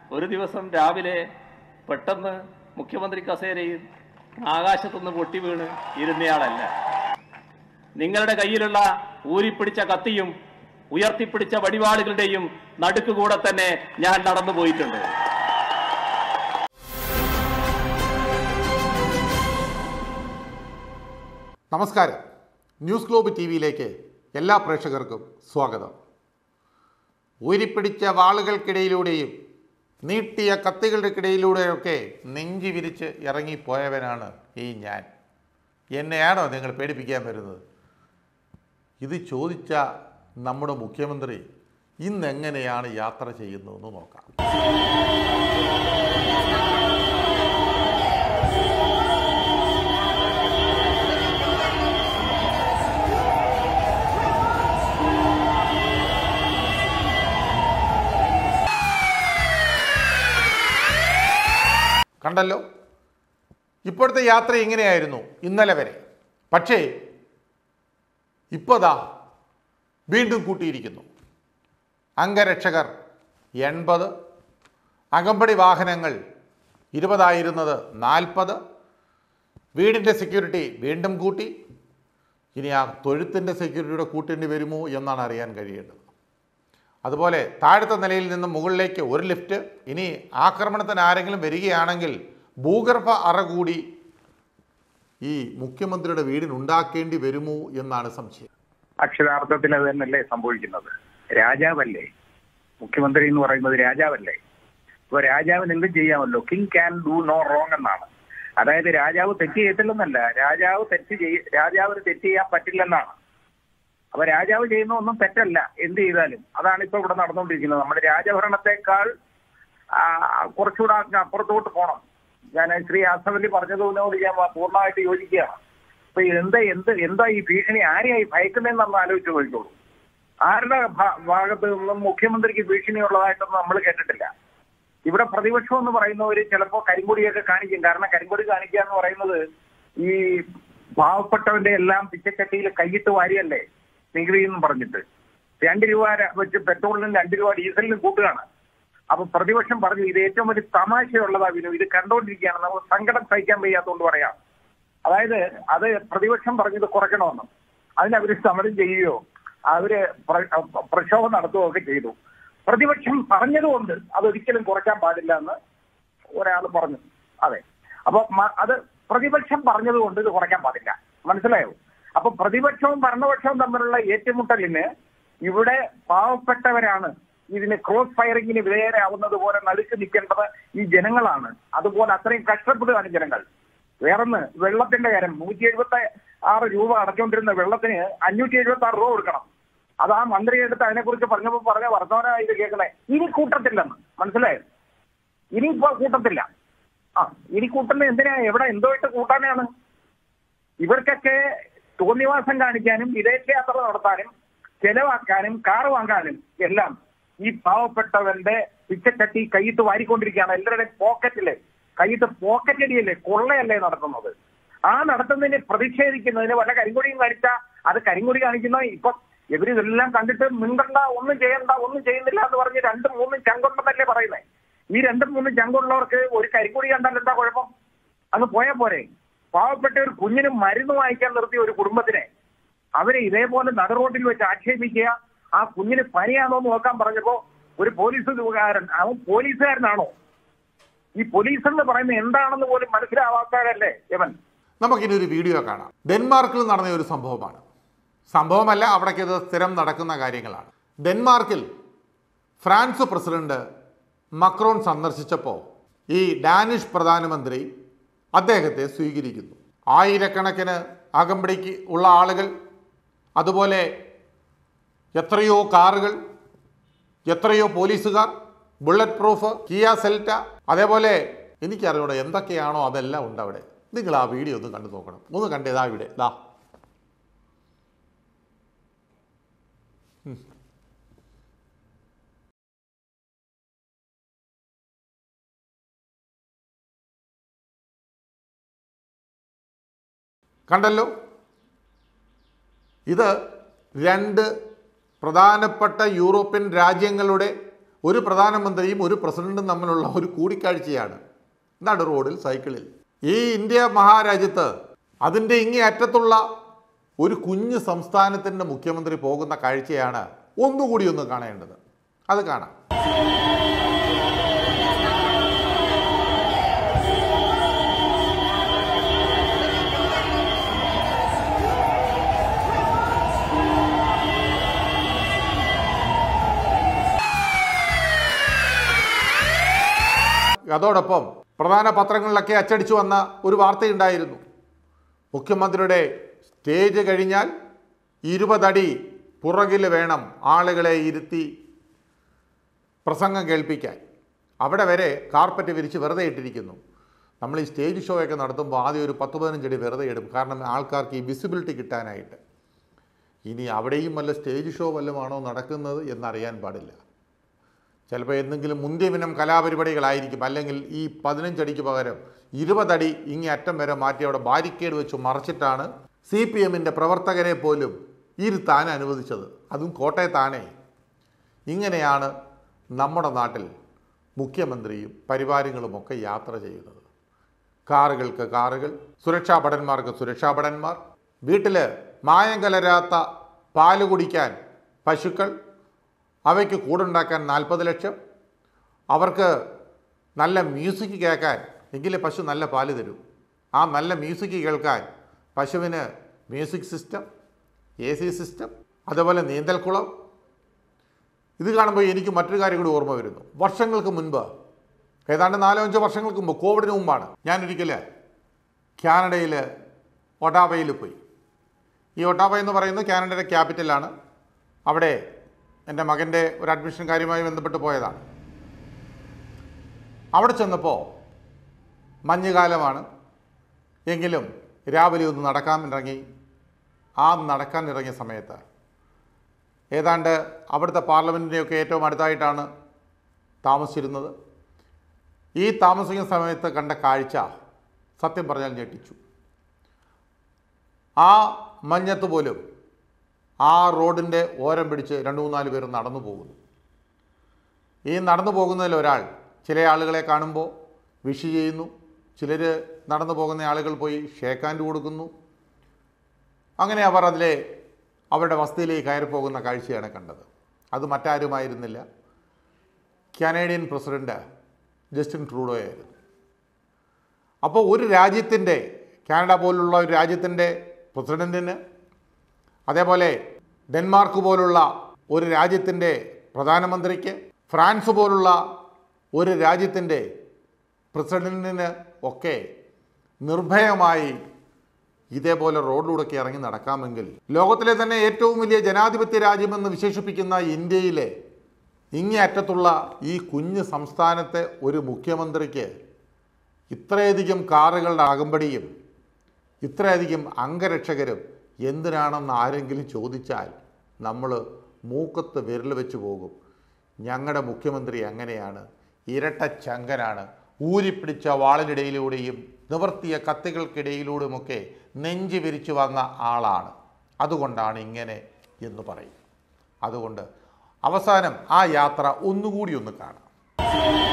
ഒരു ദിവസം രാവിലെ പെട്ടെന്ന് മുഖ്യമന്ത്രി കസേരയിൽ ആകാശത്തുനിന്ന് പൊട്ടി വീണ് ഇരുന്നയാളല്ല നിങ്ങളുടെ കയ്യിലുള്ള ഊരിപ്പിടിച്ച കത്തിയും ഉയർത്തിപ്പിടിച്ച വടിവാളുകളുടെയും നടുക്കുകൂടെ തന്നെ ഞാൻ നടന്നു പോയിട്ടുണ്ട് നമസ്കാരം ന്യൂസ് ഗ്ലോബ് ടി വിയിലേക്ക് എല്ലാ പ്രേക്ഷകർക്കും സ്വാഗതം ഊരിപ്പിടിച്ച വാളുകൾക്കിടയിലൂടെയും നീട്ടിയ കത്തികൾക്കിടയിലൂടെയൊക്കെ നെഞ്ചി വിരിച്ച് ഇറങ്ങിപ്പോയവനാണ് ഈ ഞാൻ എന്നെയാണോ നിങ്ങൾ പേടിപ്പിക്കാൻ വരുന്നത് ഇത് ചോദിച്ച നമ്മുടെ മുഖ്യമന്ത്രി ഇന്നെങ്ങനെയാണ് യാത്ര ചെയ്യുന്നതെന്ന് നോക്കാം കണ്ടല്ലോ ഇപ്പോഴത്തെ യാത്ര ഇങ്ങനെയായിരുന്നു ഇന്നലെ വരെ പക്ഷേ ഇപ്പോതാ വീണ്ടും കൂട്ടിയിരിക്കുന്നു അംഗരക്ഷകർ എൺപത് അകമ്പടി വാഹനങ്ങൾ ഇരുപതായിരുന്നത് നാൽപ്പത് വീടിൻ്റെ സെക്യൂരിറ്റി വീണ്ടും കൂട്ടി ഇനി ആ തൊഴുത്തിൻ്റെ സെക്യൂരിറ്റിയുടെ കൂട്ടേണ്ടി വരുമോ എന്നാണ് അറിയാൻ കഴിയേണ്ടത് അതുപോലെ താഴത്തെ നിലയിൽ നിന്ന് മുകളിലേക്ക് ഒരു ലിഫ്റ്റ് ഇനി ആക്രമണത്തിന് ആരെങ്കിലും വരികയാണെങ്കിൽ ഭൂഗർഭ അറ കൂടി ഈ മുഖ്യമന്ത്രിയുടെ വീടിനുണ്ടാക്കേണ്ടി വരുമോ എന്നാണ് സംശയം അക്ഷരാർത്ഥത്തിൽ അത് തന്നെയല്ലേ സംഭവിക്കുന്നത് രാജാവല്ലേ മുഖ്യമന്ത്രി എന്ന് പറയുന്നത് രാജാവല്ലേ ഇപ്പൊ രാജാവിന് എന്തും ചെയ്യാമല്ലോ king can do no wrong എന്നാണ് അതായത് രാജാവ് തെറ്റ് ചെയ്യത്തില്ലെന്നല്ല രാജാവ് തെറ്റ് ചെയ്യ രാജാവിന് തെറ്റ് ചെയ്യാൻ പറ്റില്ലെന്നാണ് അപ്പൊ രാജാവ് ചെയ്യുന്ന ഒന്നും തെറ്റല്ല എന്ത് ചെയ്താലും അതാണ് ഇപ്പൊ ഇവിടെ നടന്നുകൊണ്ടിരിക്കുന്നത് നമ്മുടെ രാജഭരണത്തെക്കാൾ ആ, കുറച്ചുകൂടെ അങ്ങ് അപ്പുറത്തോട്ട് പോകണം ഞാൻ ശ്രീ ആസവല്ലി പറഞ്ഞതുകൊണ്ട് ഞാൻ പൂർണ്ണമായിട്ട് യോജിക്കുകയാണ് അപ്പൊ എന്താ എന്ത് എന്താ ഈ ഭീഷണി ആരെയായി ഭയക്കുന്നതെന്ന് ആലോചിച്ച് നോക്കിക്കോളൂ ആരുടെ ഭാ- ഭാഗത്ത് നിന്നും മുഖ്യമന്ത്രിക്ക് ഭീഷണി ഉള്ളതായിട്ടൊന്നും നമ്മൾ കേട്ടിട്ടില്ല ഇവിടെ പ്രതിപക്ഷം എന്ന് പറയുന്നവര് ചിലപ്പോ കരിങ്കൊടിയൊക്കെ കാണിക്കും കാരണം കരിങ്കൊടി കാണിക്കുക എന്ന് പറയുന്നത് ഈ പാവപ്പെട്ടവന്റെ എല്ലാം പിച്ചച്ചട്ടിയിൽ കൈയിട്ട് വാരിയല്ലേ നികുതി എന്ന് പറഞ്ഞിട്ട് രണ്ട് രൂപ ര- വെച്ച് പെട്രോളിനും രണ്ട് രൂപ ഡീസലിനും കൂട്ടുകയാണ് അപ്പൊ പ്രതിപക്ഷം പറഞ്ഞു ഇത് ഏറ്റവും വലിയ തമാശയുള്ളതാ വിനു ഇത് കണ്ടോണ്ടിരിക്കുകയാണ് നമുക്ക് സങ്കടം സഹിക്കാൻ വയ്യാത്തതുകൊണ്ട് പറയാം അതായത് അത് പ്രതിപക്ഷം പറഞ്ഞത് കുറയ്ക്കണമെന്ന് അതിനവര് സമരം ചെയ്യുകയോ അവര് പ്ര- പ്രക്ഷോഭം നടത്തുകയോ ഒക്കെ ചെയ്തു പ്രതിപക്ഷം പറഞ്ഞതുകൊണ്ട് അതൊരിക്കലും കുറയ്ക്കാൻ പാടില്ല എന്ന് ഒരാൾ പറഞ്ഞു അതെ അപ്പൊ മ- അത് പ്രതിപക്ഷം പറഞ്ഞതുകൊണ്ട് ഇത് കുറയ്ക്കാൻ പാടില്ല മനസ്സിലായോ അപ്പൊ പ്രതിപക്ഷവും ഭരണപക്ഷവും തമ്മിലുള്ള ഏറ്റുമുട്ടലിന് ഇവിടെ പാവപ്പെട്ടവരാണ് ഇതിന് ക്രോസ് ഫയറിങ്ങിന് വിധേയരാവുന്നത് പോലെ നടുക്ക് നിൽക്കേണ്ടത് ഈ ജനങ്ങളാണ് അതുപോലെ അത്രയും കഷ്ടപ്പെടുകയാണ് ജനങ്ങൾ വേറൊന്ന് വെള്ളത്തിന്റെ കാര്യം നൂറ്റി എഴുപത്തി ആറ് രൂപ അടച്ചുകൊണ്ടിരുന്ന വെള്ളത്തിന് അഞ്ഞൂറ്റി എഴുപത്തി ആറ് രൂപ കൊടുക്കണം അത് ആ മന്ത്രി എടുത്ത് അതിനെക്കുറിച്ച് പറഞ്ഞപ്പോൾ പറഞ്ഞ വർത്തമാനമായി ഇത് കേൾക്കണേ ഇനി കൂട്ടത്തില്ലെന്ന് മനസ്സിലായോ ഇനിയിപ്പോ കൂട്ടത്തില്ല ആ ഇനി കൂട്ടുന്ന എന്തിനാ എവിടെ എന്തോ ഇട്ട് കൂട്ടാനാണ് ഇവർക്കൊക്കെ തോന്നിവാസം കാണിക്കാനും വിദേശയാത്ര നടത്താനും ചെലവാക്കാനും കാർ വാങ്ങാനും എല്ലാം ഈ പാവപ്പെട്ടവന്റെ പിച്ചച്ചട്ടി കയ്യിട്ട് വാരിക്കൊണ്ടിരിക്കുകയാണ് എല്ലാവരുടെയും പോക്കറ്റില് കയ്യിട്ട് പോക്കറ്റടിയല്ലേ കൊള്ളയല്ലേ നടത്തുന്നത് ആ നടത്തുന്നതിനെ പ്രതിഷേധിക്കുന്നതിന് വല്ല കരിങ്കൊടിയും കാണിച്ച അത് കരിങ്കൊടി കാണിക്കുന്ന ഇപ്പൊ ഇവരിതെല്ലാം കണ്ടിട്ട് മിണ്ടണ്ട ഒന്നും ചെയ്യണ്ട ഒന്നും ചെയ്യുന്നില്ല എന്ന് പറഞ്ഞ് രണ്ടും മൂന്നും ചങ്കുണ്ടെന്നല്ലേ പറയുന്നത് ഈ രണ്ടും മൂന്നും ചങ്കുള്ളവർക്ക് ഒരു കരിങ്കൊടി കണ്ടാൽ എന്താ കുഴപ്പം അങ്ങ് പോയാ പോരെ പാവപ്പെട്ട ഒരു കുഞ്ഞിന് മരുന്ന് വാങ്ങിക്കാൻ നിർത്തിയ ഒരു കുടുംബത്തിനെ അവരെ ഇതേപോലെ നടുറോട്ടിൽ വെച്ച് ആക്ഷേപിക്കുക ആ കുഞ്ഞിന് പനിയാണോ എന്ന് നോക്കാൻ പറഞ്ഞപ്പോ ഒരു പോലീസുകാരൻ അവൻ പോലീസുകാരനാണോ ഈ പോലീസ് എന്ന് പറയുന്നത് എന്താണെന്ന് പോലും മനസ്സിലാവാത്തവരല്ലേ ഇവൻ നമുക്കിനി ഒരു വീഡിയോ കാണാം ഡെൻമാർക്കിൽ നടന്ന ഒരു സംഭവമാണ് സംഭവമല്ല അവിടേക്ക് ഇത് സ്ഥിരം നടക്കുന്ന കാര്യങ്ങളാണ് ഡെൻമാർക്കിൽ ഫ്രാൻസ് പ്രസിഡന്റ് മക്രോൺ സന്ദർശിച്ചപ്പോൾ ഈ ഡാനിഷ് പ്രധാനമന്ത്രി അദ്ദേഹത്തെ സ്വീകരിക്കുന്നു ആയിരക്കണക്കിന് അകമ്പടിക്ക് ഉള്ള ആളുകൾ അതുപോലെ എത്രയോ കാറുകൾ എത്രയോ പോലീസുകാർ ബുള്ളറ്റ് പ്രൂഫ് കിയ സെൽറ്റ അതേപോലെ എനിക്കറിയൂടെ എന്തൊക്കെയാണോ അതെല്ലാം ഉണ്ട് അവിടെ നിങ്ങൾ ആ വീഡിയോ ഒന്ന് കണ്ടു നോക്കണം ഒന്ന് കണ്ടേതാ ഇവിടെ ദാ ഉം. കണ്ടല്ലോ ഇത് രണ്ട് പ്രധാനപ്പെട്ട യൂറോപ്യൻ രാജ്യങ്ങളുടെ ഒരു പ്രധാനമന്ത്രിയും ഒരു പ്രസിഡന്റും തമ്മിലുള്ള ഒരു കൂടിക്കാഴ്ചയാണ് നടു റോഡിൽ സൈക്കിളിൽ ഈ ഇന്ത്യ മഹാരാജ്യത്ത് അതിൻ്റെ ഇങ്ങേ അറ്റത്തുള്ള ഒരു കുഞ്ഞു സംസ്ഥാനത്തിൻ്റെ മുഖ്യമന്ത്രി പോകുന്ന കാഴ്ചയാണ് ഒന്നുകൂടി ഒന്ന് കാണേണ്ടത് അത് കാണാം അതോടൊപ്പം പ്രധാന പത്രങ്ങളിലൊക്കെ അച്ചടിച്ചു വന്ന ഒരു വാർത്തയുണ്ടായിരുന്നു മുഖ്യമന്ത്രിയുടെ സ്റ്റേജ് കഴിഞ്ഞാൽ ഇരുപതടി പുറകിൽ വേണം ആളുകളെ ഇരുത്തി പ്രസംഗം കേൾപ്പിക്കാൻ അവിടെ വരെ കാർപ്പറ്റ് വിരിച്ച് വെറുതെ ഇട്ടിരിക്കുന്നു നമ്മൾ ഈ സ്റ്റേജ് ഷോ ഒക്കെ നടത്തുമ്പോൾ ആദ്യം ഒരു പത്ത് പതിനഞ്ചടി വെറുതെ ഇടും കാരണം ആൾക്കാർക്ക് ഈ വിസിബിലിറ്റി കിട്ടാനായിട്ട് ഇനി അവിടെയും വല്ല സ്റ്റേജ് ഷോ വല്ലതുമാണോ നടക്കുന്നത് എന്നറിയാൻ പാടില്ല ചിലപ്പോൾ എന്തെങ്കിലും മുന്തിയവിനം കലാപരിപാടികളായിരിക്കും അല്ലെങ്കിൽ ഈ പതിനഞ്ചടിക്ക് പകരം ഇരുപതടി ഇങ്ങി അറ്റം വരെ മാറ്റി അവിടെ ബാരിക്കേഡ് വെച്ച് മറച്ചിട്ടാണ് സി പി എമ്മിൻ്റെ പ്രവർത്തകരെ പോലും ഇരുത്താൻ അനുവദിച്ചത് അതും കോട്ടയത്താണേ ഇങ്ങനെയാണ് നമ്മുടെ നാട്ടിൽ മുഖ്യമന്ത്രിയും പരിവാരങ്ങളുമൊക്കെ യാത്ര ചെയ്യുന്നത് കാറുകൾക്ക് കാറുകൾ സുരക്ഷാ ഭടന്മാർക്ക് സുരക്ഷാ ഭടന്മാർ വീട്ടിൽ മായം കലരാത്ത പാല് കുടിക്കാൻ പശുക്കൾ അവയ്ക്ക് കൂടുണ്ടാക്കാൻ നാൽപ്പത് ലക്ഷം അവർക്ക് നല്ല മ്യൂസിക് കേൾക്കാൻ എങ്കിലേ പശു നല്ല പാല് തരും ആ നല്ല മ്യൂസിക് കേൾക്കാൻ പശുവിന് music system A C system അതുപോലെ നീന്തൽക്കുളം ഇത് കാണുമ്പോൾ എനിക്ക് മറ്റൊരു കാര്യം കൂടി ഓർമ്മ വരുന്നു വർഷങ്ങൾക്ക് മുൻപ് ഏതാണ്ട് നാലോ അഞ്ചോ വർഷങ്ങൾക്ക് മുമ്പ് കോവിഡിന് മുമ്പാണ് ഞാനൊരിക്കൽ കാനഡയിൽ ഒട്ടാവയിൽ പോയി ഈ ഒട്ടാവ എന്ന് പറയുന്നത് കാനഡയുടെ ക്യാപിറ്റലാണ് അവിടെ എൻ്റെ മകൻ്റെ ഒരു അഡ്മിഷൻ കാര്യവുമായി ബന്ധപ്പെട്ട് പോയതാണ് അവിടെ ചെന്നപ്പോൾ മഞ്ഞുകാലമാണ് എങ്കിലും രാവിലെ ഒന്ന് നടക്കാൻ ഇറങ്ങി ആ നടക്കാൻ ഇറങ്ങിയ സമയത്ത് ഏതാണ്ട് അവിടുത്തെ പാർലമെൻറ്റിൻ്റെയൊക്കെ ഏറ്റവും അടുത്തായിട്ടാണ് താമസിച്ചിരുന്നത് ഈ താമസിക്കുന്ന സമയത്ത് കണ്ട കാഴ്ച സത്യം പറഞ്ഞാൽ ഞെട്ടിച്ചു ആ മഞ്ഞത്ത് പോലും ആ റോഡിൻ്റെ ഓരം പിടിച്ച് രണ്ട് മൂന്നാല് പേർ നടന്നു പോകുന്നു ഈ നടന്നു പോകുന്നതിൽ ഒരാൾ ചില ആളുകളെ കാണുമ്പോൾ വിഷ് ചെയ്യുന്നു ചിലർ നടന്നു പോകുന്ന ആളുകൾ പോയി ഷേക്ക് ഹാൻഡ് കൊടുക്കുന്നു അങ്ങനെ അവർ അതിലെ അവരുടെ വസതിയിലേക്ക് കയറി പോകുന്ന കാഴ്ചയാണ് കണ്ടത് അത് മറ്റാരുമായിരുന്നില്ല കാനേഡിയൻ പ്രസിഡന്റ് ജസ്റ്റിൻ ട്രൂഡോ ആയിരുന്നു അപ്പോൾ ഒരു രാജ്യത്തിൻ്റെ കാനഡ പോലുള്ള ഒരു രാജ്യത്തിൻ്റെ പ്രസിഡൻറ്റിന് അതേപോലെ ഡെൻമാർക്ക് പോലുള്ള ഒരു രാജ്യത്തിൻ്റെ പ്രധാനമന്ത്രിക്ക് ഫ്രാൻസ് പോലുള്ള ഒരു രാജ്യത്തിൻ്റെ പ്രസിഡൻറ്റിന് ഒക്കെ നിർഭയമായി ഇതേപോലെ റോഡിലൂടെയൊക്കെ ഇറങ്ങി നടക്കാമെങ്കിൽ ലോകത്തിലെ തന്നെ ഏറ്റവും വലിയ ജനാധിപത്യ രാജ്യമെന്ന് വിശേഷിപ്പിക്കുന്ന ഇന്ത്യയിലെ ഇങ്ങേ അറ്റത്തുള്ള ഈ കുഞ്ഞ് സംസ്ഥാനത്തെ ഒരു മുഖ്യമന്ത്രിക്ക് ഇത്രയധികം കാറുകളുടെ അകമ്പടിയും ഇത്രയധികം അംഗരക്ഷകരും എന്തിനാണെന്ന് ആരെങ്കിലും ചോദിച്ചാൽ നമ്മൾ മൂക്കത്ത് വിരൽ വെച്ച് പോകും ഞങ്ങളുടെ മുഖ്യമന്ത്രി അങ്ങനെയാണ് ഇരട്ട ചങ്കനാണ് ഊരിപ്പിടിച്ച വാളിനിടയിലൂടെയും നിവർത്തിയ കത്തികൾക്കിടയിലൂടെയുമൊക്കെ നെഞ്ചു വിരിച്ചു വന്ന ആളാണ് അതുകൊണ്ടാണ് ഇങ്ങനെ എന്ന് പറയും അതുകൊണ്ട് അവസാനം ആ യാത്ര ഒന്നുകൂടി ഒന്ന് കാണാം